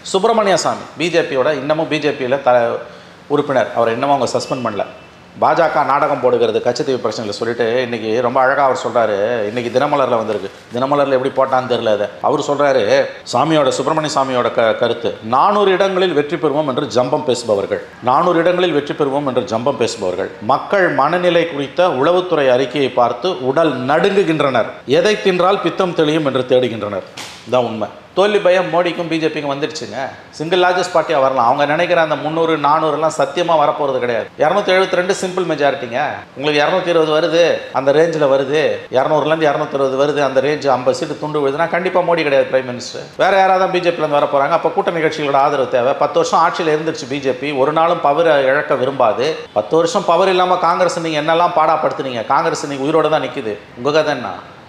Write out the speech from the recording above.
சுப்பிரமணிய சாமி பிஜேபியோட இன்னமும் பிஜேபியில் த உறுப்பினர் அவர் இன்னமும் அவங்க சஸ்பெண்ட் பண்ணல பாஜக நாடகம் போடுகிறது கச்சத்தீவு பிரச்சனையில் சொல்லிட்டு இன்னைக்கு ரொம்ப அழகாக அவர் சொல்றாரு இன்னைக்கு தினமலரில் வந்திருக்கு தினமலரில் எப்படி போட்டான்னு தெரியல அதை அவர் சொல்றாரு சாமியோட சுப்பிரமணிய சாமியோட க கருத்து நானூறு இடங்களில் வெற்றி பெறுவோம் என்று ஜம்பம் பேசுபவர்கள் நானூறு இடங்களில் வெற்றி பெறுவோம் என்று ஜம்பம் பேசுபவர்கள் மக்கள் மனநிலை குறித்த உளவுத்துறை அறிக்கையை பார்த்து உடல் நடுங்குகின்றனர் எதை தின்றால் பித்தம் தெளியும் என்று தேடுகின்றனர் இதான் உண்மை தோல்வி பயம் மோடிக்கும் பிஜேபிக்கும் வந்துடுச்சுங்க சிங்கிள் லார்ஜஸ்ட் பார்ட்டியாக வரலாம் அவங்க நினைக்கிற அந்த முந்நூறு நானூறுலாம் சத்தியமாக வரப்போகிறது கிடையாது இரநூத்தி எழுபத்தி ரெண்டு சிம்பிள் மெஜாரிட்டிங்க உங்களுக்கு இரநூத்தி இருபது வருது அந்த ரேஞ்சில் வருது இரநூறுலேருந்து இரநூத்தி இருபது வருது அந்த ரேஞ்ச் ஐம்பது சீட்டு துண்டு விழுதுன்னா கண்டிப்பாக மோடி கிடையாது பிரைம் மினிஸ்டர் வேற யாராவது தான் பிஜேபியிலேருந்து வர போகிறாங்க அப்போ கூட்டணி கட்சிகளோட ஆதரவு தேவை பத்து வருஷம் ஆட்சியில் இருந்துருச்சு பிஜேபி ஒரு நாளும் பவர் இழக்க விரும்பாது பத்து வருஷம் பவர் இல்லாமல் காங்கிரஸ் நீங்கள் என்னெல்லாம் பாடாப்படுத்துனீங்க காங்கிரஸ் நீங்கள் உயிரோட தான் நிற்குது உங்கள் கதை என்ன